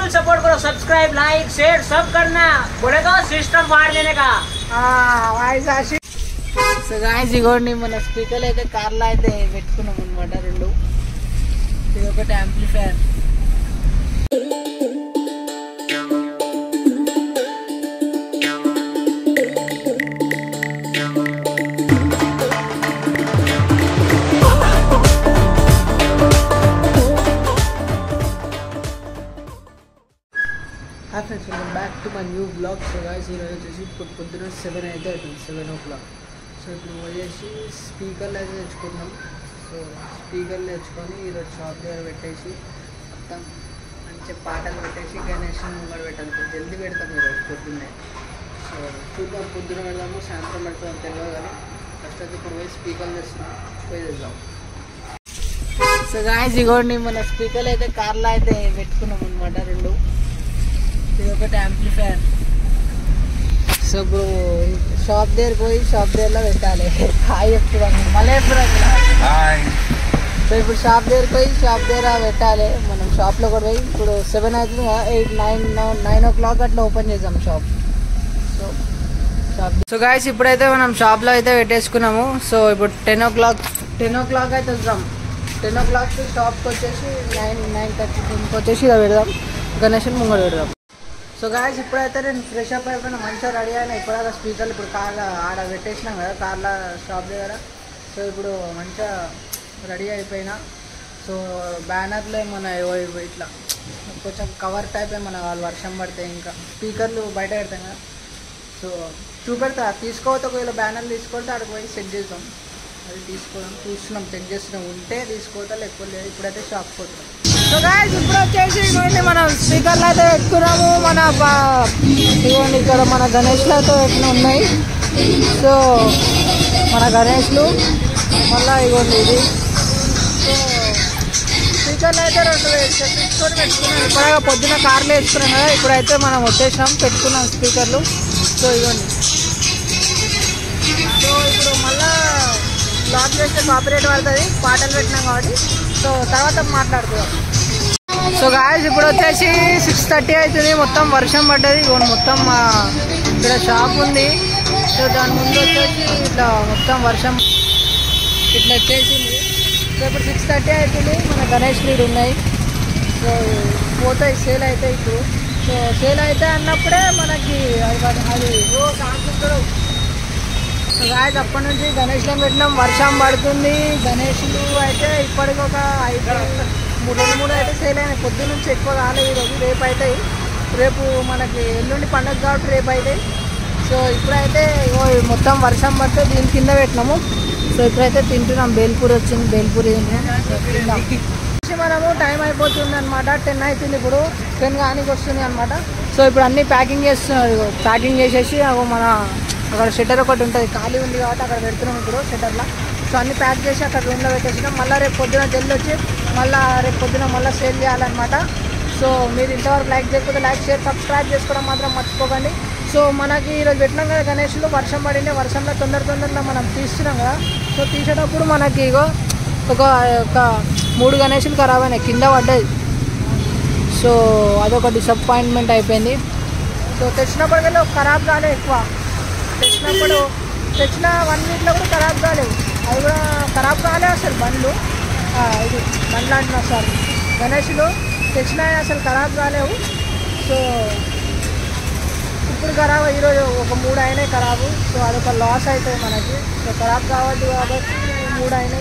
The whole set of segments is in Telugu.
फुल सपोर्ट करो सब्सक्राइब लाइक शेयर सब करना बोले तो सिस्टम फाड़ देने का వాయిస్ ఆశి సో గాయస్ ఇగోండి మన స్పీకర్లు అయితే కార్లో అయితే పెట్టుకున్నాం అనమాట రెండు ఇది ఒకటి amplifier hi friends welcome back to my new blog so guys ఈరోజు వచ్చేసి ఇప్పుడు పొద్దున సెవెన్ అయితే అవుతుంది సెవెన్ ఓ క్లాక్ సో ఇప్పుడు వచ్చేసి స్పీకర్లు అయితే తెచ్చుకున్నాం సో స్పీకర్లు తెచ్చుకొని ఈరోజు షాప్ దగ్గర పెట్టేసి మొత్తం మంచి పాటలు పెట్టేసి గణేష్ ముంగడు పెట్టాలి కొంచెం జల్దీ పెడతాం ఈరోజు పొద్దున్నే సో చూద్దాం పొద్దున పెడదాము సాయంత్రం పెడతాం తెలియదు కానీ ఫస్ట్ అయితే ఇప్పుడు పోయి స్పీకర్లు తెస్తున్నాం పోయి తెద్దాం సో గాయస్ ఇగోండి మన స్పీకర్లు అయితే కార్లో అయితే పెట్టుకున్నాం అనమాట రెండు ఇది ఒకటి యాంప్లిఫైర్ సో ఇప్పుడు షాప్ దగ్గరికి పోయి షాప్ దగ్గరలో పెట్టాలి హాయ్ చెప్తున్నాం మళ్ళీ చెప్తున్నాం సో ఇప్పుడు షాప్ దగ్గరికి పోయి షాప్ దగ్గర పెట్టాలి మనం షాప్లో కూడా పోయి ఇప్పుడు సెవెన్ అవుతుంది eight nine nine o'clock అట్లా ఓపెన్ చేద్దాం shop so shop so guys ఇప్పుడైతే మనం షాప్లో అయితే పెట్టేసుకున్నాము సో ఇప్పుడు ten o'clock ten o'clock అయితే వద్దాం టెన్ ఓ క్లాక్కి షాప్కి వచ్చేసి నైన్ నైన్ థర్టీ టెన్కి వచ్చేసి ఇలా పెడదాం గణేషన్ ముంగడు పెడదాం సో గాయస్ ఇప్పుడైతే నేను ఫ్రెష్ అప్ అయిపోయినా మంచిగా రెడీ అయినా ఇప్పుడాక స్పీకర్లు ఇప్పుడు కార్లో ఆడ పెట్టేసినాం కదా కార్లో షాప్ దగ్గర సో ఇప్పుడు మంచిగా రెడీ అయిపోయినా సో బ్యానర్లు ఏమన్నా ఏవో ఇవి ఇట్లా కొంచెం కవర్ టైప్ ఏమన్నా వాళ్ళు వర్షం పడితే ఇంకా స్పీకర్లు బయట పెడతాం కదా సో చూపెడతా తీసుకోవద్దు ఒకవేళ బ్యానర్లు తీసుకుంటే అక్కడికి పోయి సెట్ చేద్దాం అది తీసుకోవడం చూస్తున్నాం చెక్ చేస్తున్నాం ఉంటే తీసుకోవద్దా లేకపోతే లేదు ఇప్పుడైతే షాప్ పోతున్నాం సో గాయస్ ఇప్పుడు వచ్చేసి ఇదిగోండి మనం స్పీకర్లు అయితే పెట్టుకున్నాము మన బా- ఇదిగోండి ఇక్కడ మన గణేష్లు అయితే పెట్టిన ఉన్నాయి సో మన గణేష్లు మళ్ళీ ఇదిగోండి ఇది సో స్పీకర్లు అయితే రెండు తెచ్చుకొని పెట్టుకున్నాం ఇప్పుడే పొద్దున కార్లు వేసుకున్నాం కదా ఇప్పుడైతే మనం వచ్చేసినాం పెట్టుకున్నాం స్పీకర్లు సో ఇదిగోండి సో ఇప్పుడు మళ్ళా బ్లాక్ చేస్తే కాపరేట్ పడుతుంది పాటలు పెట్టినాం కాబట్టి సో తర్వాత మాట్లాడుతున్నాం సో గాయస్ ఇప్పుడు వచ్చేసి సిక్స్ థర్టీ అవుతుంది మొత్తం వర్షం పడ్డది ఇగో మొత్తం మా ఇక్కడ షాప్ ఉంది సో దాని ముందు వచ్చేసి ఇట్లా మొత్తం వర్షం ఇట్లా వచ్చేసింది సో ఇప్పుడు సిక్స్ థర్టీ అవుతుంది మన గణేష్ లీడ్ ఉన్నాయి సో పోతాయి సేల్ అవుతాయి ఇప్పుడు సో సేల్ అయితే అన్నప్పుడే మనకి అది అది ఓ సాంస్కృతులు గాయస్ అప్పటి నుంచి గణేష్లో పెట్టినాం వర్షం పడుతుంది గణేష్లు అయితే ఇప్పటికి ఒక ఐదు మూడు రెండు మూడు అయితే సేల్ అయినాయి పొద్దు నుంచి ఎక్కువ కాలేదు ఈరోజు రేపు అవుతాయి రేపు మనకి ఎల్లుండి పండుగ కాబట్టి రేపు అవుతాయి సో ఇప్పుడైతే ఇగో ఈ మొత్తం వర్షం పడితే దీని కింద పెట్టినాము సో ఇప్పుడైతే తింటున్నాం బేల్పూరి వచ్చింది బేల్పూరి తింటున్నాం. సో తిందాం. వచ్చి మనము టైం అయిపోతుంది అనమాట టెన్ అవుతుంది ఇప్పుడు టెన్ కానికి వస్తుంది అనమాట సో ఇప్పుడు అన్ని ప్యాకింగ్ చేస్తున్నారు ఇగో ప్యాకింగ్ చేసేసి అగో మన అక్కడ షట్టర్ ఒకటి ఉంటుంది ఖాళీ ఉంది కాబట్టి అక్కడ పెడుతున్నాం ఇప్పుడు షట్టర్లో సో అన్ని ప్యాక్ చేసి అక్కడ రూమ్లో పెట్టేసినాం మళ్ళీ రేపు పొద్దున జల్ది వచ్చి మళ్ళీ రేపు పొద్దున మళ్ళీ సేల్ చేయాలన్నమాట సో మీరు ఇంతవరకు లైక్ చేయకపోతే లైక్ షేర్ సబ్స్క్రైబ్ చేసుకోవడం మాత్రం మర్చిపోకండి సో మనకి ఈరోజు పెట్టినాం కదా గణేష్లు వర్షం పడింది వర్షంలో తొందర తొందరలో మనం తీస్తున్నాం కదా సో తీసేటప్పుడు మనకి ఇగో ఒక ఒక మూడు గణేషులు ఖరాబ్ అయినాయి కింద పడ్డాయి సో అదొక డిసప్పాయింట్మెంట్ అయిపోయింది సో తెచ్చినప్పటికెళ్ళి ఖరాబ్ కాలేదు ఎక్కువ తెచ్చినప్పుడు తెచ్చిన వన్ వీక్లో కూడా ఖరాబ్ కాలేవు అవి కూడా ఖరాబ్ కాలే అసలు బండ్లు ఆ, ఇది బండ్లు అంటున్నా సార్ గణేష్లు తెచ్చినాయి అసలు ఖరాబ్ కాలేవు సో ఇప్పుడు ఖరాబ్ ఈరోజు ఒక మూడు అయినాయి ఖరాబు సో అదొక లాస్ అవుతుంది మనకి సో ఖరాబ్ కావద్దు కాబట్టి మూడు అయినాయి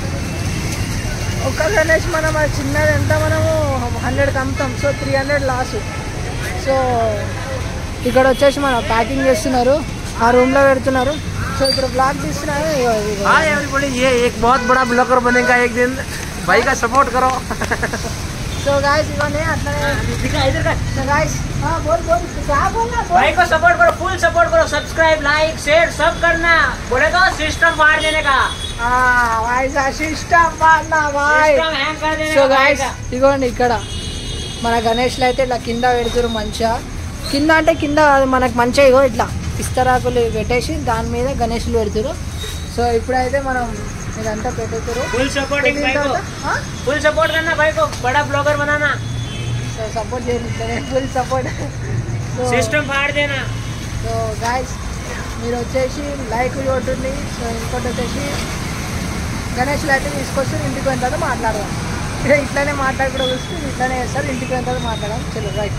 ఒక్క గణేష్ మనం అది చిన్నది ఎంత మనము హండ్రెడ్కి అమ్ముతాం so three hundred loss so ఇక్కడ వచ్చేసి మన ప్యాకింగ్ చేస్తున్నారు ఆ రూమ్లో పెడుతున్నారు సో ఇప్పుడు బ్లాక్ తీస్తున్నారు ఇగో ఇగో. हाय एवरीबॉडी ये एक बहुत बड़ा ब्लॉगर बनेगा एक दिन भाई का सपोर्ट करो సో గాయస్ ఇవన్నీ అట్లనే दिखा इधर का సో గాయస్ బోల్ బోల్ क्या बोलना बोल भाई को सपोर्ट करो फुल सपोर्ट करो सब्सक्राइब लाइक शेयर सब करना बोले तो सिस्टम फाड़ देने का వాయిస్ సిస్టమ్ వాడినా వాయ్ सिस्टम हैंग कर देने సో का भाई గాయస్ का ఇదిగోండి ఇక్కడ మన గణేష్లు అయితే ఇట్లా కింద పెడుతురు మంచిగా కింద అంటే కింద కాదు, మనకు మంచిగా ఇగో ఇట్లా ఇస్తరాకులు పెట్టేసి దాని మీద గణేష్లు పెడుతురు సో ఇప్పుడైతే మనం ఇదంతా పెట్టుతురు फुल सपोर्टिंग भाई को ఆ? फुल सपोर्ट करना भाई को बड़ा ब्लॉगर बनाना సో సో సపోర్ట్ చేయండి ఫుల్ సపోర్ట్ సో సిస్టమ్ పాడు దేనా సో గాయస్ మీరు వచ్చేసి లైక్ కొట్టుంది సో ఇంకోటి వచ్చేసి గణేష్ లాంటివి తీసుకొచ్చి ఇంటికి పోయిన తర్వాత మాట్లాడదాం ఇక ఇట్లానే మాట్లాడుకుంటూ వస్తే ఇట్లానే చేస్తారు ఇంటికి పోయిన తర్వాత మాట్లాడదాం చలో రైట్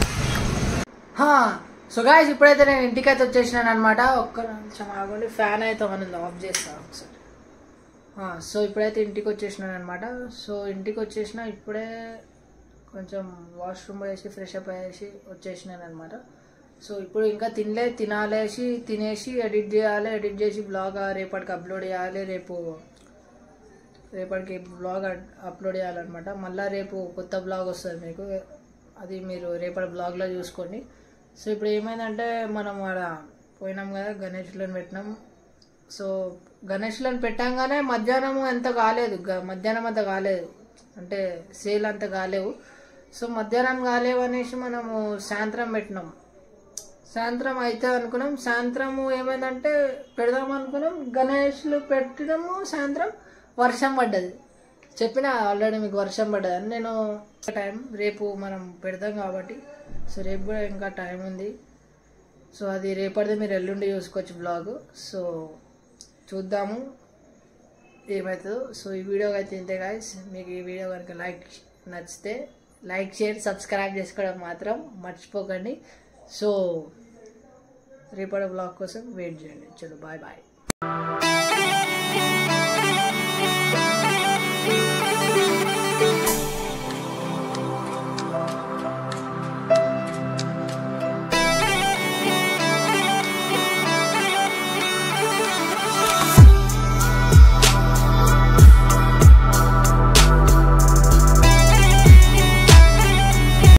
సో గాయస్ ఇప్పుడైతే నేను ఇంటికి అయితే వచ్చేసినాను అనమాట ఒక్క నిమిషం ఆగండి ఫ్యాన్ అయితే ఆన్ ఉంది ఆఫ్ చేస్తాను ఒకసారి సో ఇప్పుడైతే ఇంటికి వచ్చేసినాను అనమాట సో ఇంటికి వచ్చేసిన ఇప్పుడే కొంచెం వాష్రూమ్ వేసి ఫ్రెష్ అప్ అయ్యేసి వచ్చేసినాను అనమాట సో ఇప్పుడు ఇంకా తినలే తినాలేసి తినేసి ఎడిట్ చేయాలి ఎడిట్ చేసి బ్లాగ్ రేపటికి అప్లోడ్ చేయాలి రేపు రేపటికి బ్లాగ్ అప్లోడ్ చేయాలన్నమాట మళ్ళీ రేపు కొత్త బ్లాగ్ వస్తుంది మీకు అది మీరు రేపటి బ్లాగ్లో చూసుకోండి సో ఇప్పుడు ఏమైందంటే మనం ఆడ పోయినాం కదా గణేష్లను పెట్టినాం సో గణేష్లను పెట్టంగానే మధ్యాహ్నం ఎంత కాలేదు గ- మధ్యాహ్నం అంత కాలేదు అంటే సేల్ అంత కాలేవు సో మధ్యాహ్నం కాలేవు అనేసి మనము సాయంత్రం పెట్టినాం సాయంత్రం అయితే అనుకున్నాం సాయంత్రం ఏమైందంటే పెడదాం అనుకున్నాం గణేష్లు పెట్టినాము సాయంత్రం వర్షం పడ్డది చెప్పిన ఆల్రెడీ మీకు వర్షం పడ్డది అని నేను టైం రేపు మనం పెడదాం కాబట్టి సో రేపు కూడా ఇంకా టైం ఉంది సో అది రేపటిదే మీరు ఎల్లుండి చూసుకోవచ్చు బ్లాగ్ సో చూద్దాము ఏమవుతుందో సో ఈ వీడియో అయితే ఇంతే గాయస్ మీకు ఈ వీడియో కనుక లైక్ నచ్చితే లైక్ చేయండి సబ్స్క్రైబ్ చేసుకోవడం మాత్రం మర్చిపోకండి సో రేపటి బ్లాగ్ కోసం వెయిట్ చేయండి చలో బాయ్ బాయ్